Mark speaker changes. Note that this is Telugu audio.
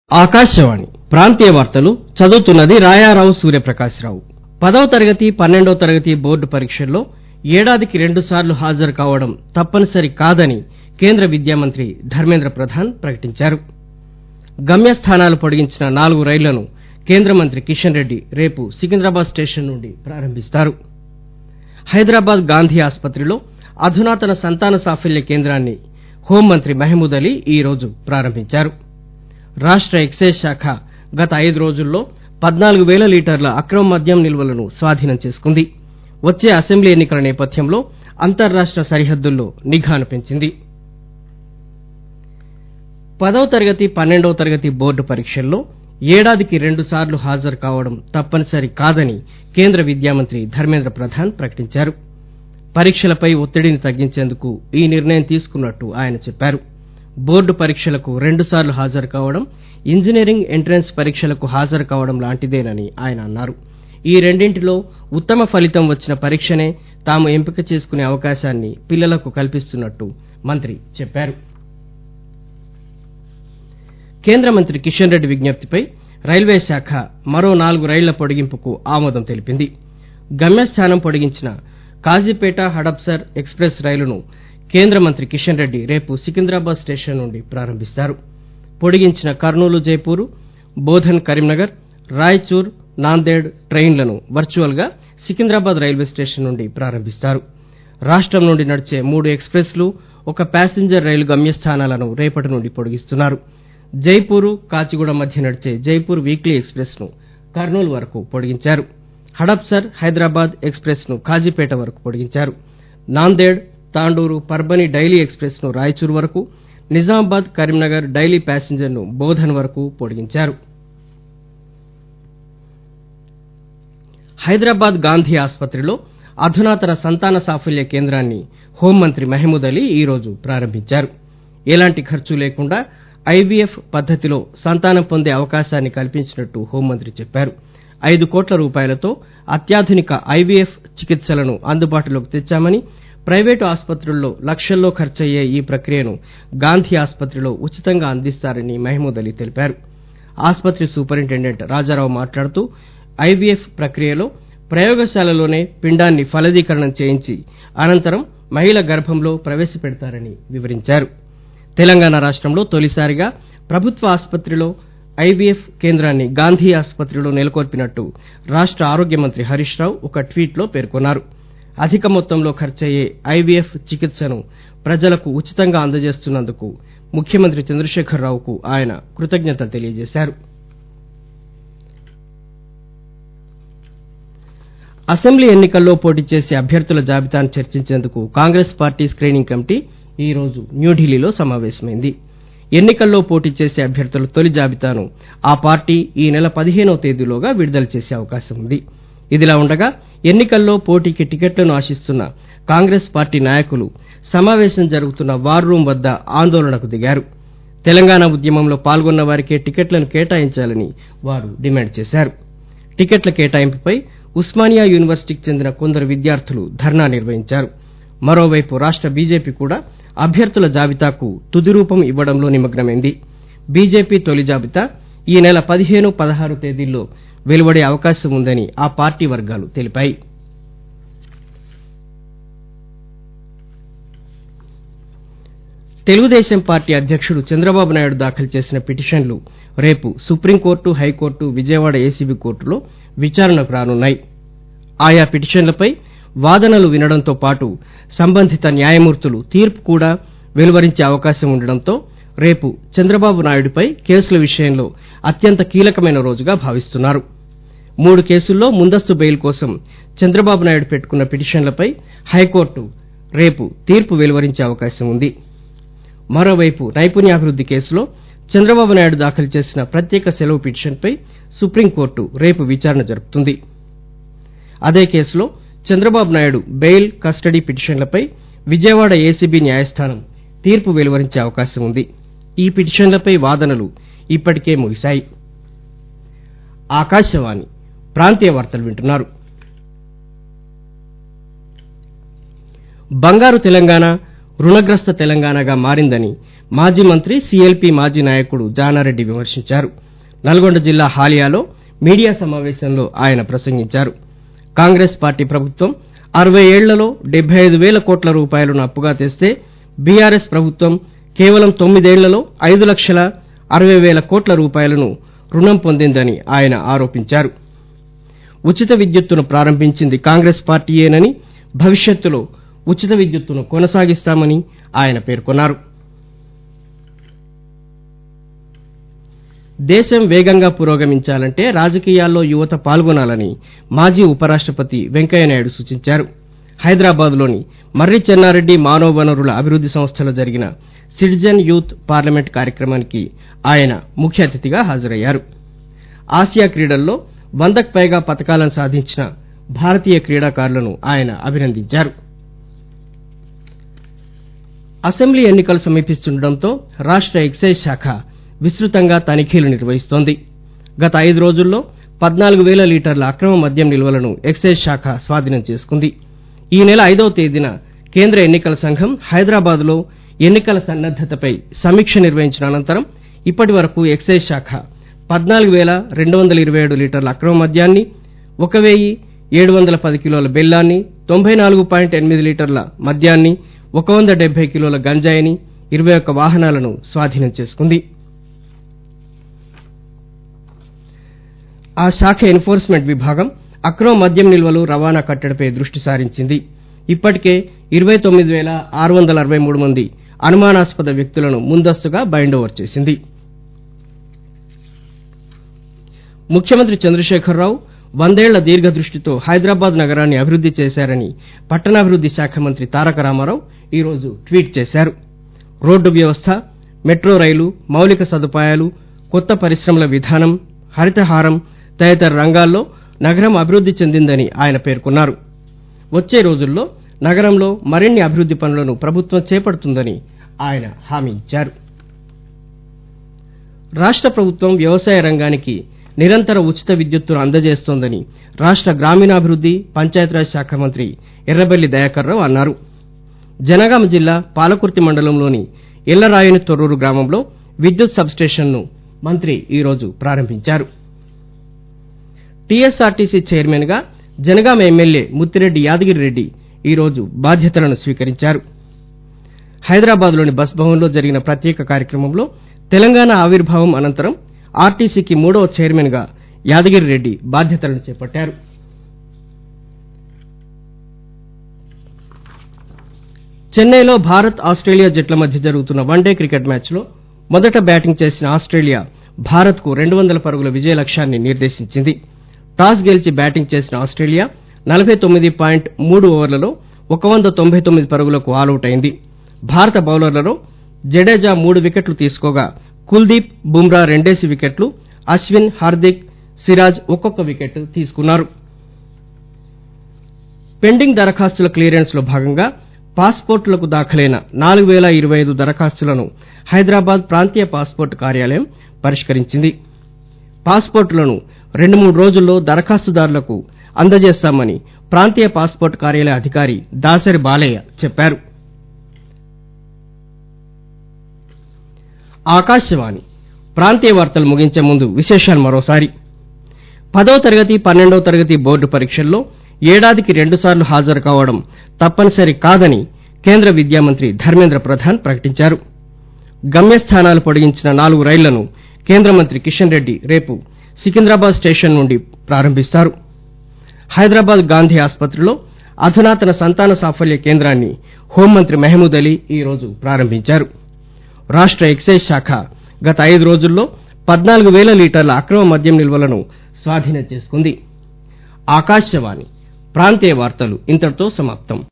Speaker 1: ఆకాశవాణి ప్రాంతీయ వార్తలు చదువుతున్నది రాయారావు సూర్యప్రకాశ్రావు పదవ తరగతి పన్నెండవ తరగతి బోర్డు పరీక్షల్లో ఏడాదికి రెండుసార్లు హాజరు కావడం తప్పనిసరి కాదని కేంద్ర విద్యామంత్రి ధర్మేంద్ర ప్రధాన్ ప్రకటించారు గమ్యస్థానాలు పొడిగించిన నాలుగు రైళ్లను కేంద్ర మంత్రి కిషన్ రెడ్డి రేపు సికింద్రాబాద్ స్టేషన్ నుండి ప్రారంభిస్తారు హైదరాబాద్ గాంధీ ఆసుపత్రిలో అధునాతన సంతాన సాఫల్య కేంద్రాన్ని హోంమంత్రి మహమూద్ అలీ ఈరోజు ప్రారంభించారు రాష్ట ఎక్సైజ్ శాఖ గత ఐదు రోజుల్లో పద్నాలుగు పేల లీటర్ల అక్రమ మద్యం నిల్వలను స్వాధీనం చేసుకుంది వచ్చే అసెంబ్లీ ఎన్నికల నేపథ్యంలో అంతర్రాష్ట సరిహద్దుల్లో నిఘాను పెంచింది పదవ తరగతి పన్నెండవ తరగతి బోర్డు పరీక్షల్లో ఏడాదికి రెండుసార్లు హాజరు కావడం తప్పనిసరి కాదని కేంద్ర విద్యామంత్రి ధర్మేంద్ర ప్రధాన్ ప్రకటించారు పరీక్షలపై ఒత్తిడిని తగ్గించేందుకు ఈ నిర్ణయం తీసుకున్నట్టు ఆయన చెప్పారు బోర్డు పరీక్షలకు రెండుసార్లు హాజరు కావడం ఇంజనీరింగ్ ఎంట్రన్స్ పరీక్షలకు హాజరు కావడం లాంటిదేనని ఆయన అన్నారు ఈ రెండింటిలో ఉత్తమ ఫలితం వచ్చిన పరీక్షనే తాము ఎంపిక చేసుకునే అవకాశాన్ని పిల్లలకు కల్పిస్తున్నట్టు మంత్రి చెప్పారు కేంద్ర మంత్రి కిషన్ రెడ్డి విజ్ఞప్తిపై రైల్వే శాఖ మరో నాలుగు రైళ్ల పొడిగింపుకు ఆమోదం తెలిపింది గమ్యస్థానం పొడిగించిన కాజీపేట హడప్సర్ ఎక్స్ప్రెస్ రైలును కేంద్ర మంత్రి కిషన్ రెడ్డి రేపు సికింద్రాబాద్ స్టేషన్ నుండి ప్రారంభిస్తారు పొడిగించిన కర్నూలు జైపూర్ బోధన్ కరీంనగర్ రాయచూర్ నాందేడ్ ట్రైన్లను వర్చువల్ గా సికింద్రాబాద్ రైల్వే స్టేషన్ నుండి ప్రారంభిస్తారు రాష్టం నుండి నడిచే మూడు ఎక్స్ప్రెస్లు ఒక ప్యాసింజర్ రైలు గమ్యస్థానాలను రేపటి నుండి పొడిగిస్తున్నారు జైపూర్ కాచిగూడ మధ్య నడిచే జైపూర్ వీక్లీ ఎక్స్ప్రెస్ ను కర్నూలు వరకు పొడిగించారు హడప్సర్ హైదరాబాద్ ఎక్స్ప్రెస్ ను కాజీపేట వరకు పొడిగించారు నాందేడ్ తాండూరు పర్బని డైలీ ఎక్స్ప్రెస్ ను రాయచూర్ వరకు నిజామాబాద్ కరీంనగర్ డైలీ ప్యాసింజర్ ను బోధన్ వరకు పొడిగించారు హైదరాబాద్ గాంధీ ఆసుపత్రిలో అధునాతన సంతాన సాఫల్య కేంద్రాన్ని హోంమంత్రి మహమూద్ అలీ ఈరోజు ప్రారంభించారు ఎలాంటి ఖర్చు లేకుండా ఐవీఎఫ్ పద్దతిలో సంతానం పొందే అవకాశాన్ని కల్పించినట్టు హోంమంత్రి చెప్పారు ఐదు కోట్ల రూపాయలతో అత్యాధునిక ఐవీఎఫ్ చికిత్సలను అందుబాటులోకి తెచ్చామని ప్రైవేటు ఆసుపత్రుల్లో లక్షల్లో ఖర్చయ్యే ఈ ప్రక్రియను గాంధీ ఆసుపత్రిలో ఉచితంగా అందిస్తారని మహమూద్ అలీ తెలిపారు ఆసుపత్రి సూపరింటెండెంట్ రాజారావు మాట్లాడుతూ ఐవీఎఫ్ ప్రక్రియలో ప్రయోగశాలలోనే పిండాన్ని ఫలదీకరణం చేయించి అనంతరం మహిళ గర్భంలో ప్రవేశపెడతారని వివరించారు తెలంగాణ రాష్టంలో తొలిసారిగా ప్రభుత్వ ఆసుపత్రిలో ఐవీఎఫ్ కేంద్రాన్ని గాంధీ ఆసుపత్రిలో నెలకొల్పినట్టు రాష్ట ఆరోగ్య మంత్రి హరీష్ రావు ఒక ట్వీట్ లో పేర్కొన్నారు అధిక మొత్తంలో ఖర్చయ్యే ఐవీఎఫ్ చికిత్సను ప్రజలకు ఉచితంగా అందజేస్తున్నందుకు ముఖ్యమంత్రి చంద్రశేఖర్ రావుకు ఆయన కృతజ్ఞతలు తెలియజేశారు అసెంబ్లీ ఎన్నికల్లో పోటీ చేసే అభ్యర్థుల జాబితాను చర్చించేందుకు కాంగ్రెస్ పార్టీ స్క్రీనింగ్ కమిటీ ఈరోజు న్యూఢిల్లీలో సమావేశమైంది ఎన్నికల్లో పోటీ చేసే అభ్యర్థుల తొలి జాబితాను ఆ పార్టీ ఈ నెల పదిహేనవ తేదీలోగా విడుదల చేసే అవకాశం ఉంది ఇదిలా ఉండగా ఎన్నికల్లో పోటీకి టికెట్లను ఆశిస్తున్న కాంగ్రెస్ పార్టీ నాయకులు సమావేశం జరుగుతున్న వార్ రూం వద్ద ఆందోళనకు దిగారు తెలంగాణ ఉద్యమంలో పాల్గొన్న వారికే టికెట్లను కేటాయించాలని వారు డిమాండ్ చేశారు టికెట్ల కేటాయింపుపై ఉస్మానియా యూనివర్సిటీకి చెందిన కొందరు విద్యార్థులు ధర్నా నిర్వహించారు మరోవైపు రాష్ట బీజేపీ కూడా అభ్యర్థుల జాబితాకు తుది రూపం ఇవ్వడంలో నిమగ్నమైంది బీజేపీ తొలి జాబితా ఈ నెల పదిహేను పదహారు తేదీల్లో వెలువడే అవకాశం ఉందని ఆ పార్టీ వర్గాలు తెలిపాయి తెలుగుదేశం పార్టీ అధ్యక్షుడు చంద్రబాబు నాయుడు దాఖలు చేసిన పిటిషన్లు రేపు సుప్రీంకోర్టు హైకోర్టు విజయవాడ ఏసీబీ కోర్టులో విచారణకు రానున్నాయి ఆయా పిటిషన్లపై వాదనలు వినడంతో పాటు సంబంధిత న్యాయమూర్తులు తీర్పు కూడా వెలువరించే అవకాశం ఉండడంతో రేపు చంద్రబాబు నాయుడుపై కేసుల విషయంలో అత్యంత కీలకమైన రోజుగా భావిస్తున్నారు మూడు కేసుల్లో ముందస్తు బెయిల్ కోసం చంద్రబాబు నాయుడు పెట్టుకున్న పిటిషన్లపై హైకోర్టు రేపు తీర్పు వెలువరించే అవకాశం ఉంది మరోవైపు నైపుణ్యాభివృద్ది కేసులో చంద్రబాబు నాయుడు దాఖలు చేసిన ప్రత్యేక సెలవు పిటిషన్పై సుప్రీంకోర్టు రేపు విచారణ జరుపుతుంది అదే కేసులో చంద్రబాబు నాయుడు బెయిల్ కస్టడీ పిటిషన్లపై విజయవాడ ఏసీబీ న్యాయస్థానం తీర్పు వెలువరించే అవకాశం ఉంది ఈ పిటిషన్లపై వాదనలు ఇప్పటికే ముగిశాయి ఆకాశవాణి ప్రాంతీయ వార్తలు వింటున్నారు బంగారు తెలంగాణ రుణగ్రస్త తెలంగాణగా మారిందని మాజీ మంత్రి సీఎల్పీ మాజీ నాయకుడు జానారెడ్డి విమర్శించారు నల్గొండ జిల్లా హాలియాలో మీడియా సమావేశంలో ఆయన ప్రసంగించారు కాంగ్రెస్ పార్టీ ప్రభుత్వం అరవై ఏళ్లలో డెబ్బై ఐదు వేల కోట్ల రూపాయలను అప్పుగా తెస్తే బీఆర్ఎస్ ప్రభుత్వం కేవలం తొమ్మిదేళ్లలో ఐదు లక్షల అరవై వేల కోట్ల రూపాయలను రుణం పొందిందని ఆయన ఆరోపించారు ఉచిత విద్యుత్తును ప్రారంభించింది కాంగ్రెస్ పార్టీయేనని భవిష్యత్తులో ఉచిత విద్యుత్తును కొనసాగిస్తామని ఆయన పేర్కొన్నారు దేశం వేగంగా పురోగమించాలంటే రాజకీయాల్లో యువత పాల్గొనాలని మాజీ ఉపరాష్టపతి వెంకయ్యనాయుడు సూచించారు హైదరాబాద్లోని మర్రి చెన్నారెడ్డి మానవ వనరుల అభివృద్ది సంస్థలో జరిగిన సిటిజన్ యూత్ పార్లమెంట్ కార్యక్రమానికి ఆయన ముఖ్య అతిథిగా హాజరయ్యారు ఆసియా క్రీడల్లో వందకు పైగా పతకాలను సాధించిన భారతీయ క్రీడాకారులను ఆయన అభినందించారు అసెంబ్లీ ఎన్నికలు సమీపిస్తుండటంతో రాష్ట ఎక్సైజ్ శాఖ విస్తృతంగా తనిఖీలు నిర్వహిస్తోంది గత ఐదు రోజుల్లో పద్నాలుగు వేల లీటర్ల అక్రమ మద్యం నిల్వలను ఎక్సైజ్ శాఖ స్వాధీనం చేసుకుంది ఈ నెల ఐదవ తేదీన కేంద్ర ఎన్నికల సంఘం హైదరాబాద్ లో ఎన్నికల సన్నద్దతపై సమీక్ష నిర్వహించిన అనంతరం ఇప్పటి వరకు ఎక్సైజ్ శాఖ పద్నాలుగు వేల రెండు వందల ఇరవై ఏడు లీటర్ల అక్రమ మద్యాన్ని ఒక వెయ్యి ఏడు వందల పది కిలోల బెల్లాన్ని తొంభై నాలుగు పాయింట్ ఎనిమిది లీటర్ల మద్యాన్ని ఒక వంద డెబ్బై కిలోల గంజాయిని ఇరవై ఒక్క వాహనాలను స్వాధీనం చేసుకుంది ఆ శాఖ ఎన్ఫోర్స్మెంట్ విభాగం అక్రమ మద్యం నిల్వలు రవాణా కట్టడిపై దృష్టి సారించింది ఇప్పటికే ఇరవై తొమ్మిది వేల ఆరు వందల అరవై మూడు మంది అనుమానాస్పద వ్యక్తులను ముందస్తుగా బైండ్ ఓవర్ చేసింది ముఖ్యమంత్రి చంద్రశేఖరరావు వందేళ్ల దీర్ఘ దృష్టితో హైదరాబాద్ నగరాన్ని అభివృద్ది చేశారని పట్టణాభివృద్ది శాఖ మంత్రి తారక రామారావు ఈరోజు ట్వీట్ చేశారు రోడ్డు వ్యవస్థ మెట్రో రైలు మౌలిక సదుపాయాలు కొత్త పరిశ్రమల విధానం హరితహారం తదితర రంగాల్లో నగరం అభివృద్ది చెందిందని ఆయన పేర్కొన్నారు వచ్చే రోజుల్లో నగరంలో మరిన్ని అభివృద్ది పనులను ప్రభుత్వం చేపడుతుందని ఆయన హామీ ఇచ్చారు రాష్ట ప్రభుత్వం వ్యవసాయ రంగానికి నిరంతర ఉచిత విద్యుత్తును అందజేస్తోందని రాష్ట గ్రామీణాభివృద్ది పంచాయతీరాజ్ శాఖ మంత్రి ఎర్రబెల్లి దయాకర్ రావు అన్నారు జనగామ జిల్లా పాలకుర్తి మండలంలోని ఎల్లరాయని తొర్రూరు గ్రామంలో విద్యుత్ సబ్స్టేషన్ను మంత్రి ఈరోజు ప్రారంభించారు టీఎస్ఆర్టీసీ చైర్మన్ గా జనగామ ఎమ్మెల్యే ముత్తిరెడ్డి యాదగిరిరెడ్డి ఈరోజు బాధ్యతలను స్వీకరించారు హైదరాబాద్ లోని బస్ భవన్ లో జరిగిన ప్రత్యేక కార్యక్రమంలో తెలంగాణ ఆవిర్భావం అనంతరం ఆర్టీసీకి మూడవ చైర్మన్ గా యాదగిరిరెడ్డి బాధ్యతలను చేపట్టారు చెన్నైలో భారత్ ఆస్ట్రేలియా జట్ల మధ్య జరుగుతున్న వన్డే క్రికెట్ మ్యాచ్ లో మొదట బ్యాటింగ్ చేసిన ఆస్ట్రేలియా భారత్ కు రెండు వందల పరుగుల విజయ లక్ష్యాన్ని నిర్దేశించింది టాస్ గెలిచి బ్యాటింగ్ చేసిన ఆస్ట్రేలియా నలభై తొమ్మిది పాయింట్ మూడు ఓవర్లలో ఒక వంద తొంభై తొమ్మిది పరుగులకు ఆలౌట్ అయింది భారత బౌలర్లలో జడేజా మూడు వికెట్లు తీసుకోగా కుల్దీప్ బుమ్రా రెండేసి వికెట్లు అశ్విన్ హార్దిక్ సిరాజ్ ఒక్కొక్క వికెట్ తీసుకున్నారు పెండింగ్ దరఖాస్తుల క్లియరెన్స్ లో భాగంగా పాస్పోర్టులకు దాఖలైన నాలుగు వేల ఇరవై ఐదు దరఖాస్తులను హైదరాబాద్ ప్రాంతీయ పాస్పోర్టు కార్యాలయం పరిష్కరించింది పాస్పోర్టులను రెండు మూడు రోజుల్లో దరఖాస్తుదారులకు అందజేస్తామని ప్రాంతీయ పాస్పోర్టు కార్యాలయ అధికారి దాసరి బాలయ్య చెప్పారు ఆకాశవాణి ప్రాంతీయ వార్తలు ముగించే ముందు విశేషాలు మరోసారి పదవ తరగతి పన్నెండవ తరగతి బోర్డు పరీక్షల్లో ఏడాదికి రెండుసార్లు హాజరు కావడం తప్పనిసరి కాదని కేంద్ర విద్యామంత్రి ధర్మేంద్ర ప్రధాన్ ప్రకటించారు గమ్యస్థానాలు పొడిగించిన నాలుగు రైళ్లను కేంద్ర మంత్రి కిషన్ రెడ్డి రేపు సికింద్రాబాద్ స్టేషన్ నుండి ప్రారంభిస్తారు హైదరాబాద్ గాంధీ ఆసుపత్రిలో అధునాతన సంతాన సాఫల్య కేంద్రాన్ని హోంమంత్రి మహమూద్ అలీ ఈరోజు ప్రారంభించారు రాష్ట ఎక్సైజ్ శాఖ గత ఐదు రోజుల్లో పద్నాలుగు వేల లీటర్ల అక్రమ మద్యం నిల్వలను స్వాధీనం చేసుకుంది ఆకాశవాణి ప్రాంతీయ వార్తలు ఇంతటితో సమాప్తం